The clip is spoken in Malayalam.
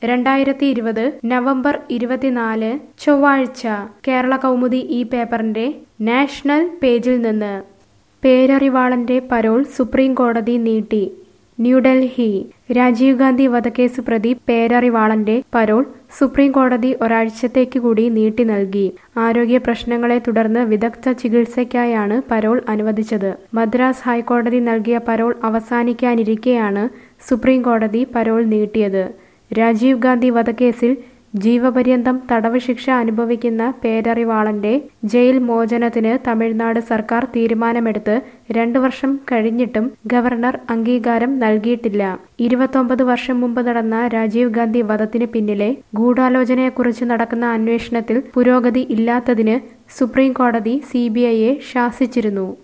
രണ്ടായിരത്തി ഇരുപത് നവംബർ ഇരുപത്തിനാല് ചൊവ്വാഴ്ച കേരള കൗമുദി ഈ പേപ്പറിന്റെ നാഷണൽ പേജിൽ നിന്ന് പേരറിവാളന്റെ പരോൾ സുപ്രീം കോടതി നീട്ടി ന്യൂഡൽഹി രാജീവ് ഗാന്ധി വധക്കേസ് പ്രതി പേരറിവാളന്റെ പരോൾ സുപ്രീം കോടതി ഒരാഴ്ചത്തേക്ക് കൂടി നീട്ടി നൽകി ആരോഗ്യ പ്രശ്നങ്ങളെ തുടർന്ന് വിദഗ്ധ ചികിത്സയ്ക്കായാണ് പരോൾ അനുവദിച്ചത് മദ്രാസ് ഹൈക്കോടതി നൽകിയ പരോൾ അവസാനിക്കാനിരിക്കെയാണ് സുപ്രീം കോടതി പരോൾ നീട്ടിയത് രാജീവ് ഗാന്ധി വധക്കേസിൽ ജീവപര്യന്തം തടവ് ശിക്ഷ അനുഭവിക്കുന്ന പേരറിവാളന്റെ ജയിൽ മോചനത്തിന് തമിഴ്നാട് സർക്കാർ തീരുമാനമെടുത്ത് രണ്ടു വർഷം കഴിഞ്ഞിട്ടും ഗവർണർ അംഗീകാരം നൽകിയിട്ടില്ല ഇരുപത്തൊമ്പത് വർഷം മുമ്പ് നടന്ന രാജീവ് ഗാന്ധി വധത്തിന് പിന്നിലെ ഗൂഢാലോചനയെക്കുറിച്ച് നടക്കുന്ന അന്വേഷണത്തിൽ പുരോഗതി ഇല്ലാത്തതിന് സുപ്രീം കോടതി സിബിഐയെ ശാസിച്ചിരുന്നു